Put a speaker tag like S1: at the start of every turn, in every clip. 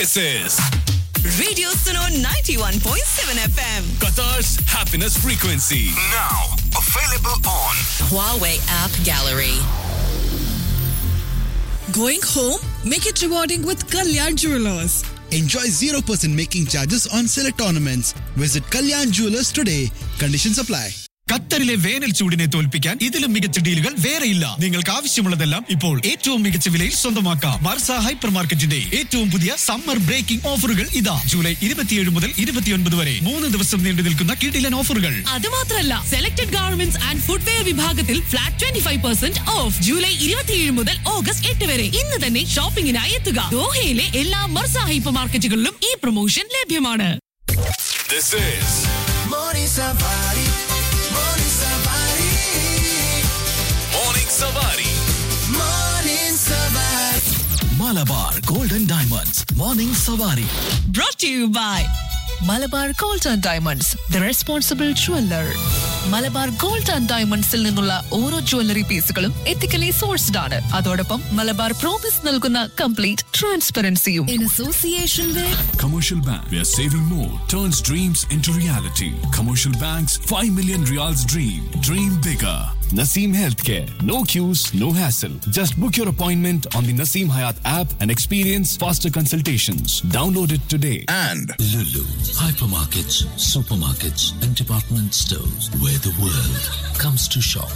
S1: This is
S2: Radio Suno 91.7 FM.
S1: Qatar's happiness frequency.
S3: Now available on
S2: Huawei App Gallery.
S4: Going home? Make it rewarding with Kalyan Jewelers.
S5: Enjoy 0% making charges on select ornaments. Visit Kalyan Jewelers today. Conditions apply.
S6: ഖത്തറിലെ വേനൽ ചൂടിനെ തോൽപ്പിക്കാൻ ഇതിലും മികച്ച ഡീലുകൾ വേറെയില്ല നിങ്ങൾക്ക് ആവശ്യമുള്ളതെല്ലാം ഇപ്പോൾ ഏറ്റവും മികച്ച വിലയിൽ സ്വന്തമാക്കാം മർസ ഹൈപ്പർ മാർക്കറ്റിന്റെ ഏറ്റവും പുതിയ സമ്മർ ബ്രേക്കിംഗ് ഓഫറുകൾ ഇതാ ജൂലൈ ഇരുപത്തിയേഴ് മുതൽ ഇരുപത്തിയൊൻപത് വരെ മൂന്ന് ദിവസം നീണ്ടു നിൽക്കുന്ന കിടിലൻ ഓഫറുകൾ
S7: അത് മാത്രമല്ല സെലക്ടഡ് ഗാർമെന്റ്സ് ആൻഡ് ഫുഡ്വെയർ വിഭാഗത്തിൽ flat twenty five percent off July ഇരുപത്തിയേഴ് മുതൽ ഓഗസ്റ്റ് എട്ട് വരെ ഇന്ന് തന്നെ ഷോപ്പിംഗിനായി എത്തുക ദോഹയിലെ എല്ലാ മർസ ഹൈപ്പർ മാർക്കറ്റുകളിലും ഈ പ്രൊമോഷൻ ലഭ്യമാണ്
S1: This is Morning Savari.
S6: Malabar golden diamonds Morning Savari
S7: brought to you by Malabar gold and diamonds the responsible jeweller Malabar gold and ഡയമണ്ട്സിൽ നിന്നുള്ള ഓരോ ജ്വല്ലറി പീസുകളും എത്തിക്കലി സോഴ്സ്ഡ് ആണ് അതോടൊപ്പം മലബാർ പ്രോമിസ് നൽകുന്ന കംപ്ലീറ്റ് ട്രാൻസ്പെറൻസിയും in association with
S1: Commercial Bank, where saving more turns dreams into reality. Commercial Bank's 5 million reals dream. Dream bigger. Naseem Healthcare. No queues, no hassle. Just book your appointment on the Naseem Hayat app and experience faster consultations. Download it today.
S3: and
S8: Lulu, hypermarkets, supermarkets, and department stores where the world comes to shop.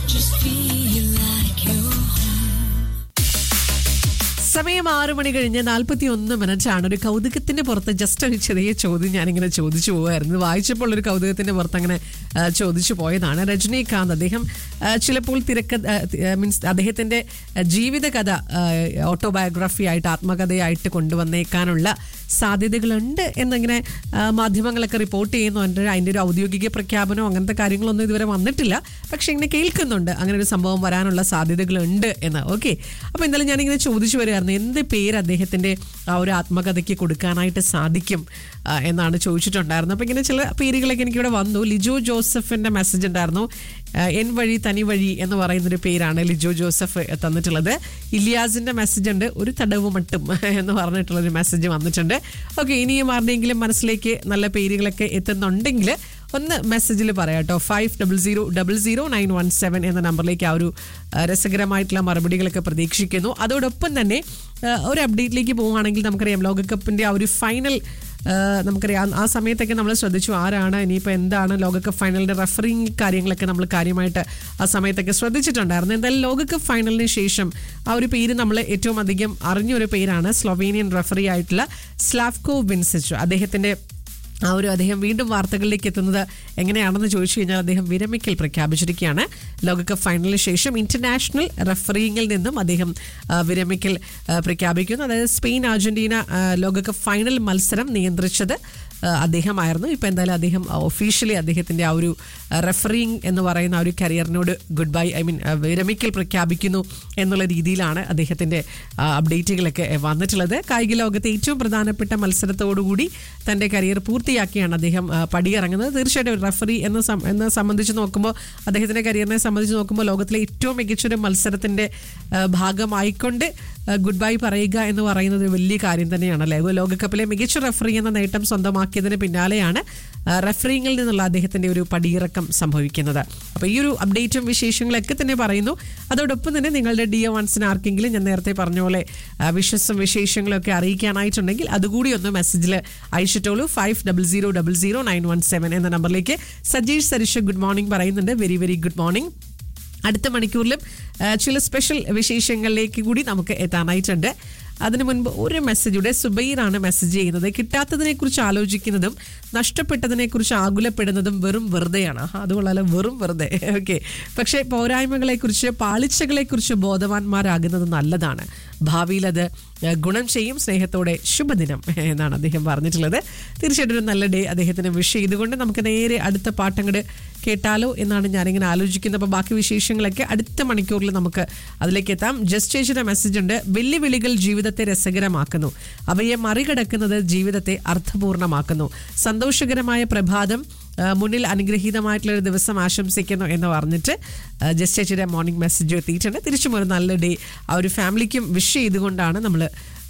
S9: സമയം ആറ് മണി കഴിഞ്ഞ് നാൽപ്പത്തി ഒന്ന് minute ആണ് ഒരു കൗതുകത്തിന്റെ പുറത്ത് just ഒരു ചെറിയ ചോദ്യം ഞാനിങ്ങനെ ചോദിച്ചു പോവായിരുന്നു വായിച്ചപ്പോൾ ഒരു കൗതുകത്തിന്റെ പുറത്ത് അങ്ങനെ ആ, ചോദിച്ചു പോയതാണ് രജനീകാന്ത് അദ്ദേഹം ആ, ചിലപ്പോൾ തിരക്ക മീൻസ് അദ്ദേഹത്തിന്റെ ജീവിതകഥ ഓട്ടോബയോഗ്രഫി ആയിട്ട് ആത്മകഥയായിട്ട് കൊണ്ടുവന്നേക്കാനുള്ള സാധ്യതകളുണ്ട് എന്നിങ്ങനെ ആ, മാധ്യമങ്ങളൊക്കെ റിപ്പോർട്ട് ചെയ്യുന്നുണ്ട് അതിന്റെ ഒരു ഔദ്യോഗിക പ്രഖ്യാപനമോ അങ്ങനത്തെ കാര്യങ്ങളൊന്നും ഇതുവരെ വന്നിട്ടില്ല പക്ഷെ ഇങ്ങനെ കേൾക്കുന്നുണ്ട് അങ്ങനെ ഒരു സംഭവം വരാനുള്ള സാധ്യതകളുണ്ട് എന്ന് ഓക്കെ അപ്പൊ എന്തായാലും ഞാനിങ്ങനെ ചോദിച്ചു വരികയായിരുന്നു എന്ത് പേര് അദ്ദേഹത്തിന്റെ ആ ഒരു ആത്മകഥയ്ക്ക് കൊടുക്കാനായിട്ട് സാധിക്കും ആ, എന്നാണ് ചോദിച്ചിട്ടുണ്ടായിരുന്നത് അപ്പൊ ഇങ്ങനെ ചില പേരുകളൊക്കെ എനിക്കിവിടെ വന്നു ലിജോ ജോസഫിന്റെ മെസ്സേജ് ഉണ്ടായിരുന്നു ആ, എൻ വഴി തനി വഴി എന്ന് പറയുന്നൊരു പേരാണ് ലിജോ ജോസഫ് തന്നിട്ടുള്ളത് ഇലിയാസിന്റെ മെസ്സേജ് ഉണ്ട് ഒരു തടവ് മട്ടും എന്ന് പറഞ്ഞിട്ടുള്ളൊരു മെസ്സേജ് വന്നിട്ടുണ്ട് ഓക്കെ ഇനിയും ആരുടെയെങ്കിലും മനസ്സിലേക്ക് നല്ല പേരുകളൊക്കെ എത്തുന്നുണ്ടെങ്കിൽ ഒന്ന് മെസ്സേജിൽ പറയാം കേട്ടോ five double zero double zero nine one seven എന്ന നമ്പറിലേക്ക് ആ ഒരു ആ, രസകരമായിട്ടുള്ള മറുപടികളൊക്കെ പ്രതീക്ഷിക്കുന്നു അതോടൊപ്പം തന്നെ ആ, ഒരു അപ്ഡേറ്റിലേക്ക് പോവുകയാണെങ്കിൽ നമുക്കറിയാം ലോകകപ്പിന്റെ ആ ഒരു ഫൈനൽ നമുക്കറിയാം ആ സമയത്തൊക്കെ നമ്മൾ ശ്രദ്ധിച്ചു ആരാണ് ഇനിയിപ്പോൾ എന്താണ് ലോകകപ്പ് ഫൈനലിന്റെ റഫറിങ് കാര്യങ്ങളൊക്കെ നമ്മൾ കാര്യമായിട്ട് ആ സമയത്തൊക്കെ ശ്രദ്ധിച്ചിട്ടുണ്ടായിരുന്നു എന്തായാലും ലോകകപ്പ് ഫൈനലിന് ശേഷം ആ ഒരു പേര് നമ്മൾ ഏറ്റവും അധികം അറിഞ്ഞൊരു പേരാണ് സ്ലൊവേനിയൻ റഫറി ആയിട്ടുള്ള സ്ലാവ്കോ വിൻസിച്ച് അദ്ദേഹത്തിന്റെ ആ ഒരു അദ്ദേഹം വീണ്ടും വാർത്തകളിലേക്ക് എത്തുന്നത് എങ്ങനെയാണെന്ന് ചോദിച്ചു കഴിഞ്ഞാൽ അദ്ദേഹം വിരമിക്കൽ പ്രഖ്യാപിച്ചിരിക്കുകയാണ് ലോകകപ്പ് ഫൈനലിന് ശേഷം ഇന്റർനാഷണൽ റഫറിങ്ങിൽ നിന്നും അദ്ദേഹം ആ, വിരമിക്കൽ ആ, പ്രഖ്യാപിക്കുന്നു അതായത് സ്പെയിൻ അർജന്റീന ആ, ലോകകപ്പ് ഫൈനൽ മത്സരം നിയന്ത്രിച്ചത് ആ, അദ്ദേഹമായിരുന്നു ഇപ്പം എന്തായാലും അദ്ദേഹം ഒഫീഷ്യലി അദ്ദേഹത്തിന്റെ ആ ഒരു റെഫറിങ് എന്ന് പറയുന്ന ആ ഒരു കരിയറിനോട് ഗുഡ് ബൈ ഐ മീൻ വിരമിക്കൽ പ്രഖ്യാപിക്കുന്നു എന്നുള്ള രീതിയിലാണ് അദ്ദേഹത്തിന്റെ ആ, അപ്ഡേറ്റുകളൊക്കെ വന്നിട്ടുള്ളത് കായിക ലോകത്തെ ഏറ്റവും പ്രധാനപ്പെട്ട മത്സരത്തോടുകൂടി തന്റെ കരിയർ പൂർത്തിയാക്കിയാണ് അദ്ദേഹം ആ, പടിയിറങ്ങുന്നത് തീർച്ചയായിട്ടും ഒരു റഫറി എന്ന സം- എന്നെ സംബന്ധിച്ച് നോക്കുമ്പോൾ അദ്ദേഹത്തിന്റെ കരിയറിനെ സംബന്ധിച്ച് നോക്കുമ്പോൾ ലോകത്തിലെ ഏറ്റവും മികച്ചൊരു മത്സരത്തിന്റെ ആ, ഭാഗമായിക്കൊണ്ട് ഗുഡ് ബൈ പറയുക എന്ന് പറയുന്നത് ഒരു വലിയ കാര്യം തന്നെയാണല്ലേ ലോകകപ്പിലെ മികച്ച റഫറി എന്ന നേട്ടം സ്വന്തമാക്കിയതിന് പിന്നാലെയാണ് ആ, റഫറിങ്ങിൽ നിന്നുള്ള അദ്ദേഹത്തിന്റെ ഒരു പടിയിറക്കം സംഭവിക്കുന്നത് അപ്പോൾ ഈ ഒരു അപ്ഡേറ്റും വിശേഷങ്ങളൊക്കെ തന്നെ പറയുന്നു അതോടൊപ്പം തന്നെ നിങ്ങളുടെ ഡി ഒ വൺസിന് ആർക്കെങ്കിലും ഞാൻ നേരത്തെ പറഞ്ഞ പോലെ ആ, വിശ്വസം വിശേഷങ്ങളും ഒക്കെ അറിയിക്കാനായിട്ടുണ്ടെങ്കിൽ അതുകൂടി ഒന്ന് മെസ്സേജിൽ അയച്ചിട്ടോളൂ five double zero double zero nine one seven എന്ന നമ്പറിലേക്ക് സജീഷ് സരിഷ ഗുഡ് മോർണിംഗ് പറയുന്നുണ്ട് വെരി വെരി ഗുഡ് മോർണിംഗ് അടുത്ത മണിക്കൂറിലും ആ, ചില സ്പെഷ്യൽ വിശേഷങ്ങളിലേക്ക് കൂടി നമുക്ക് എത്താനായിട്ടുണ്ട് അതിനു മുൻപ് ഒരു മെസ്സേജുടെ സുബൈറാണ് മെസ്സേജ് ചെയ്യുന്നത് കിട്ടാത്തതിനെ കുറിച്ച് ആലോചിക്കുന്നതും നഷ്ടപ്പെട്ടതിനെ കുറിച്ച് ആകുലപ്പെടുന്നതും വെറും വെറുതെയാണ് ആഹാ, അത് കൊള്ളാലോ വെറും വെറുതെ ഓക്കെ പക്ഷേ പോരായ്മകളെ കുറിച്ച് പാളിച്ചകളെ കുറിച്ച് ബോധവാന്മാരാകുന്നത് നല്ലതാണ് ഭാവിയിൽ അത് ആ, ഗുണം ചെയ്യും സ്നേഹത്തോടെ ശുഭദിനം എന്നാണ് അദ്ദേഹം പറഞ്ഞിട്ടുള്ളത് തീർച്ചയായിട്ടും ഒരു നല്ല ഡേ അദ്ദേഹത്തിന് വിഷ് ചെയ്തുകൊണ്ട് നമുക്ക് നേരെ അടുത്ത പാട്ടങ്ങട് കേട്ടാലോ എന്നാണ് ഞാനിങ്ങനെ ആലോചിക്കുന്നത് അപ്പോൾ ബാക്കി വിശേഷങ്ങളൊക്കെ അടുത്ത മണിക്കൂറിൽ നമുക്ക് അതിലേക്ക് എത്താം ജസ്റ്റ് ചേച്ചിയുടെ മെസ്സേജ് ഉണ്ട് വെല്ലുവിളികൾ ജീവിതത്തെ രസകരമാക്കുന്നു അവയെ മറികടക്കുന്നത് ജീവിതത്തെ അർത്ഥപൂർണമാക്കുന്നു സന്തോഷകരമായ പ്രഭാതം ആ, മുന്നിൽ അനുഗ്രഹീതമായിട്ടുള്ള ഒരു ദിവസം ആശംസിക്കുന്നു എന്ന് പറഞ്ഞിട്ട് ആ, ജസ്റ്റ് ചേച്ചിയുടെ മോർണിംഗ് മെസ്സേജ് എത്തിയിട്ടുണ്ട് തിരിച്ചും ഒരു നല്ല ഡേ ആ ഒരു ഫാമിലിക്കും വിഷ് ചെയ്തുകൊണ്ടാണ് നമ്മൾ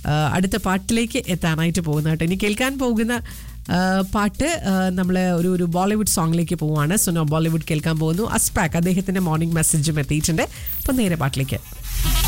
S9: ആ, അടുത്ത പാട്ടിലേക്ക് എത്താനായിട്ട് പോകുന്നത് കേട്ടോ ഇനി കേൾക്കാൻ പോകുന്ന ആ, പാട്ട് നമ്മൾ ഒരു ഒരു ബോളിവുഡ് സോങ്ങിലേക്ക് പോവുകയാണ് സുനോ ബോളിവുഡ് കേൾക്കാൻ പോകുന്നു അസ്പാക്ക് അദ്ദേഹത്തിന്റെ മോർണിംഗ് മെസ്സേജും എത്തിയിട്ടുണ്ട് അപ്പം നേരെ പാട്ടിലേക്ക്